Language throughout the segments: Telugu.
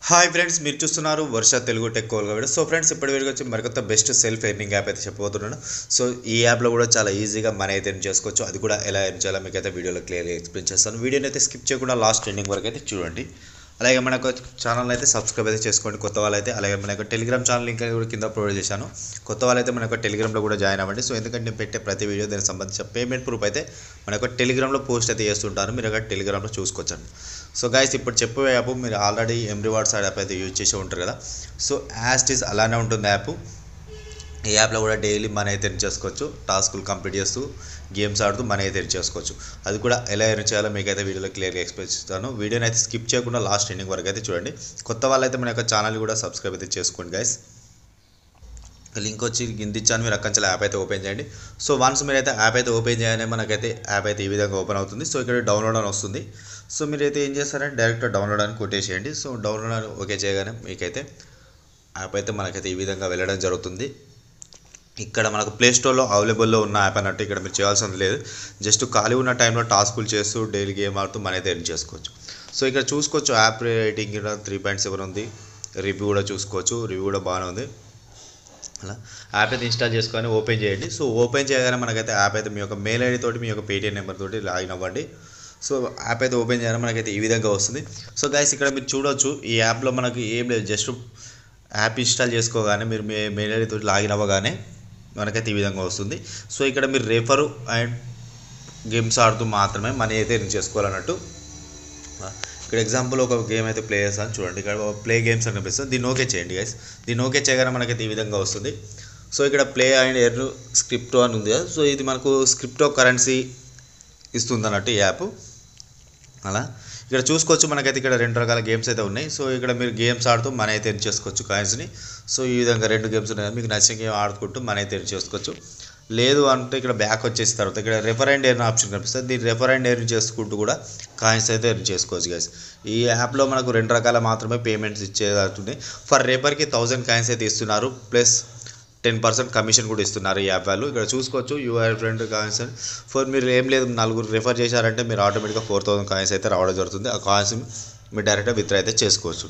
హాయ్ ఫ్రెండ్స్ మీరు చూస్తున్నారు వర్ష తెలుగు టెక్ కోల్గా వీడియో సో ఫ్రెండ్స్ ఇప్పటి వరకు వచ్చి మరికొత్త బెస్ట్ సెల్ఫ్ ఎర్నింగ్ యాప్ అయితే చెప్పబోతున్నాను సో ఈ యాప్లో కూడా చాలా ఈజీగా మనీ అయితే ఎర్న్ చేసుకోవచ్చు అది కూడా ఎలా ఎర్న్ చేయాలో మీకు అయితే వీడియోలో క్లియర్గా ఎక్స్ప్లెయిన్ చేస్తాను వీడియోని అయితే స్కిప్ చేయకుండా లాస్ట్ ఎండింగ్ వరకు అయితే చూడండి అలాగే మన యొక్క ఛానల్ అయితే సబ్స్క్రైబ్ అయితే చేసుకోండి కొత్త వాళ్ళైతే అలాగే మన యొక్క టెలిగ్రామ్ ఛానల్ లింక్ అనేది కూడా కింద ప్రొవైడ్ చేశాను కొత్త వాళ్ళైతే మన యొక్క టెలిగ్రామ్లో కూడా జాయిన్ అవ్వండి సో ఎందుకంటే నేను పెట్టే ప్రతి వీడియో దానికి సంబంధించిన పేమెంట్ ప్రూఫ్ అయితే మన యొక్క టెలిగ్రామ్లో పోస్ట్ అయితే చేస్తుంటారు మీరు అక్కడ టెలిగ్రామ్లో చూసుకోవచ్చండి సో గైస్ ఇప్పుడు చెప్పే యాప్ మీరు ఆల్రెడీ ఎం రివార్డ్స్ యాప్ అయితే యూజ్ చేసి ఉంటారు కదా సో యాస్ట్ ఈజ్ అలానే ఉంటుంది యాప్ ఈ యాప్లో కూడా డైలీ మనీ అయితే ఎర్న్ చేసుకోవచ్చు టాస్కులు కంప్లీట్ చేస్తూ గేమ్స్ ఆడుతూ మనీ అయితే ఎర్న్ చేసుకోవచ్చు అది కూడా ఎలా ఎర్న్ చేయాలో మీకు అయితే వీడియోలో క్లియర్గా ఎక్స్ప్లెయిన్ చేస్తాను వీడియోని అయితే స్కిప్ చేయకుండా లాస్ట్ ఎండింగ్ వరకు అయితే చూడండి కొత్త వాళ్ళైతే మన యొక్క ఛానల్ కూడా సబ్స్క్రైబ్ అయితే చేసుకోండి గైస్ లింక్ వచ్చి కింద ఇచ్చాను మీరు అక్కడి నుంచి యాప్ అయితే ఓపెన్ చేయండి సో వన్స్ మీరైతే యాప్ అయితే ఓపెన్ చేయగానే మనకైతే యాప్ అయితే ఈ విధంగా ఓపెన్ అవుతుంది సో ఇక్కడ డౌన్లోడ్ అని వస్తుంది సో మీరైతే ఏం చేస్తారంటే డైరెక్ట్ డౌన్లోడ్ అని కొట్టేసేయండి సో డౌన్లోడ్ అని ఓకే చేయగానే మీకైతే యాప్ అయితే మనకైతే ఈ విధంగా వెళ్ళడం జరుగుతుంది ఇక్కడ మనకు ప్లే స్టోర్లో అవైలబుల్లో ఉన్న యాప్ అన్నట్టు ఇక్కడ మీరు చేయాల్సింది లేదు జస్ట్ ఖాళీ ఉన్న టైంలో టాస్కులు చేస్తూ డైలీ గేమ్ ఆడుతూ మనీ అయితే ఎర్న్ చేసుకోవచ్చు సో ఇక్కడ చూసుకోవచ్చు యాప్ రేటింగ్ ఇక్కడ త్రీ పాయింట్ సెవెన్ ఉంది రివ్యూ కూడా చూసుకోవచ్చు రివ్యూ కూడా బాగానే ఉంది అలా యాప్ అయితే ఇన్స్టాల్ చేసుకొని ఓపెన్ చేయండి సో ఓపెన్ చేయగానే మనకైతే యాప్ అయితే మీ యొక్క మెయిల్ ఐడి తోటి మీ యొక్క పేటిఎం నెంబర్ తోటి లాగిన్ అవ్వండి సో యాప్ అయితే ఓపెన్ చేయగానే మనకైతే ఈ విధంగా వస్తుంది సో గైస్ ఇక్కడ మీరు చూడొచ్చు ఈ యాప్లో మనకి ఏం లేదు జస్ట్ యాప్ ఇన్స్టాల్ చేసుకోగానే మీరు మీ మెయిల్ ఐడి తోటి లాగిన్ అవ్వగానే మనకైతే ఈ విధంగా వస్తుంది సో ఇక్కడ మీరు రేఫరు అండ్ గేమ్స్ ఆడుతూ మాత్రమే మనీ అయితే ఎర్న్ చేసుకోవాలన్నట్టు ఇక్కడ ఎగ్జాంపుల్ ఒక గేమ్ అయితే ప్లే చేస్తాను చూడండి ఇక్కడ ప్లే గేమ్స్ అని కనిపిస్తుంది దీన్ని ఓకే చేయండి గైస్ దీన్ని ఓకే చేయగానే మనకైతే ఈ విధంగా వస్తుంది సో ఇక్కడ ప్లే అండ్ ఎర్న్ స్క్రిప్టో అని ఉంది కదా సో ఇది మనకు స్క్రిప్టో కరెన్సీ ఇస్తుంది అన్నట్టు ఈ యాప్ అలా ఇక్కడ చూసుకోవచ్చు మనకైతే ఇక్కడ రెండు రకాల గేమ్స్ అయితే ఉన్నాయి సో ఇక్కడ మీరు గేమ్స్ ఆడుతూ మనీ అయితే ఎర్న్ చేసుకోవచ్చు కాయిన్స్ని సో ఈ విధంగా రెండు గేమ్స్ ఉన్నాయి మీకు నచ్చిన గేమ్ ఆడుకుంటూ మనీ అయితే ఎర్న్ చేసుకోవచ్చు లేదు అంటే ఇక్కడ బ్యాక్ వచ్చేసిన తర్వాత ఇక్కడ రెఫర్ అండ్ ఎర్న్ ఆప్షన్ కనిపిస్తుంది దీన్ని రెఫర్ అండ్ ఎర్న్ చేసుకుంటూ కూడా కాయిన్స్ అయితే ఎర్న్ చేసుకోవచ్చు గైస్ ఈ యాప్లో మనకు రెండు రకాల మాత్రమే పేమెంట్స్ ఇచ్చేది ఫర్ రేపర్కి థౌజండ్ కాయిన్స్ అయితే ఇస్తున్నారు ప్లస్ టెన్ పర్సెంట్ కమిషన్ కూడా ఇస్తున్నారు ఈ యాప్ వాళ్ళు ఇక్కడ చూసుకోవచ్చు యూఆర్ ఫ్రెండ్ కాయిన్స్ ఫర్ మీరు ఏం లేదు నలుగురు రిఫర్ చేశారంటే మీరు ఆటోమేటిక్గా ఫోర్ థౌసండ్ కాయిన్స్ అయితే రావడం జరుగుతుంది ఆ కాయిన్స్ మీరు డైరెక్ట్గా విత్డ్రా అయితే చేసుకోవచ్చు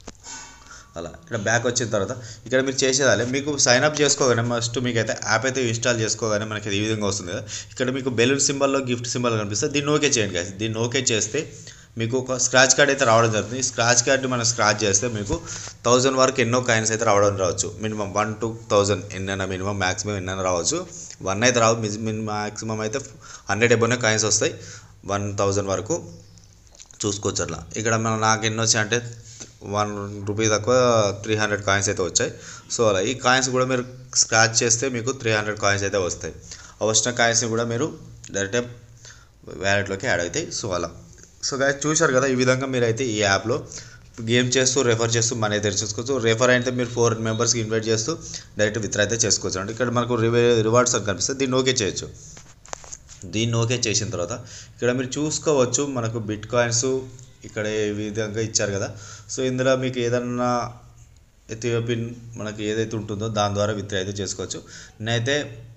అలా ఇక్కడ బ్యాక్ వచ్చిన తర్వాత ఇక్కడ మీరు చేసేదాలే మీకు సైన్ అప్ చేసుకోగానే ఫస్ట్ మీకు అయితే యాప్ అయితే ఇన్స్టాల్ చేసుకోగానే మనకి ఈ విధంగా వస్తుంది కదా ఇక్కడ మీకు బెలూన్ సింబల్లో గిఫ్ట్ సింబల్ కనిపిస్తుంది దీన్ని ఓకే చేయండి కదా దీన్ని ఓకే చేస్తే మీకు ఒక స్క్రాచ్ కార్డ్ అయితే రావడం జరుగుతుంది ఈ స్క్రాచ్ కార్డ్ మనం స్క్రాచ్ చేస్తే మీకు థౌజండ్ వరకు ఎన్నో కాయిన్స్ అయితే రావడం రావచ్చు మినిమం వన్ టు థౌజండ్ ఎన్నైనా మినిమం మ్యాక్సిమం ఎన్నైనా రావచ్చు వన్ అయితే రావు మినిమం మ్యాక్సిమం అయితే హండ్రెడ్ ఎబోనే కాయిన్స్ వస్తాయి వన్ థౌజండ్ వరకు చూసుకోవచ్చు అట్లా ఇక్కడ మనం నాకు ఎన్ని వచ్చాయంటే వన్ రూపీ తక్కువ త్రీ హండ్రెడ్ కాయిన్స్ అయితే వచ్చాయి సో అలా ఈ కాయిన్స్ కూడా మీరు స్క్రాచ్ చేస్తే మీకు త్రీ హండ్రెడ్ కాయిన్స్ అయితే వస్తాయి ఆ వచ్చిన కాయిన్స్ని కూడా మీరు డైరెక్ట్ వ్యాలెట్లోకి యాడ్ అవుతాయి సో అలా సో గాయ చూశారు కదా ఈ విధంగా మీరైతే ఈ యాప్లో గేమ్ చేస్తూ రెఫర్ చేస్తూ మనీ అయితే చేసుకోవచ్చు రెఫర్ అయితే మీరు ఫోర్ మెంబర్స్కి ఇన్వైట్ చేస్తూ డైరెక్ట్ విత్డ్రా అయితే చేసుకోవచ్చు అంటే ఇక్కడ మనకు రివే రివార్డ్స్ అని కనిపిస్తుంది దీన్ని ఓకే చేయొచ్చు దీన్ని ఓకే చేసిన తర్వాత ఇక్కడ మీరు చూసుకోవచ్చు మనకు బిట్ కాయిన్స్ ఇక్కడ ఈ విధంగా ఇచ్చారు కదా సో ఇందులో మీకు ఏదన్నా ఎథియోపిన్ మనకి ఏదైతే ఉంటుందో దాని ద్వారా విత్డ్రా అయితే చేసుకోవచ్చు నేనైతే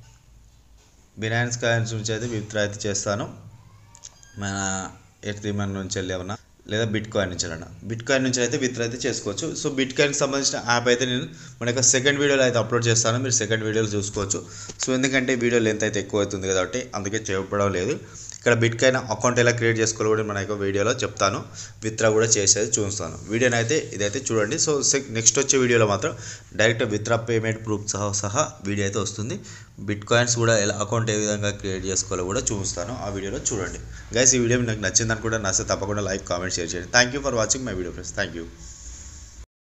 బినాన్స్ కాయిన్స్ నుంచి అయితే విత్డ్రా అయితే చేస్తాను మన ఎథిమన్ నుంచి వెళ్ళి ఏమన్నా లేదా బిట్ కాయిన్ నుంచి వెళ్ళినా బిట్ కాయిన్ నుంచి అయితే విత్డ్రా అయితే చేసుకోవచ్చు సో బిట్ కాయిన్కి సంబంధించిన యాప్ అయితే నేను మన యొక్క సెకండ్ వీడియోలో అయితే అప్లోడ్ చేస్తాను మీరు సెకండ్ వీడియోలో చూసుకోవచ్చు సో ఎందుకంటే వీడియో లెంత్ అయితే ఎక్కువ అవుతుంది కాబట్టి అందుకే చెప్పడం లేదు ఇక్కడ బిట్ కాయిన్ అకౌంట్ ఎలా క్రియేట్ చేసుకోవాలి కూడా మన యొక్క వీడియోలో చెప్తాను విత్డ్రా కూడా చేసేది చూస్తాను వీడియోని అయితే ఇదైతే చూడండి సో నెక్స్ట్ వచ్చే వీడియోలో మాత్రం డైరెక్ట్ విత్డ్రా పేమెంట్ ప్రూఫ్ సహా సహా వీడియో అయితే వస్తుంది బిట్ కాయిన్స్ కూడా ఎలా అకౌంట్ ఏ విధంగా క్రియేట్ చేసుకోవాలో కూడా చూస్తాను ఆ వీడియోలో చూడండి గైస్ ఈ వీడియో మీకు నచ్చిందని కూడా నచ్చితే తప్పకుండా లైక్ కామెంట్ షేర్ చేయండి thank you for watching my video friends thank you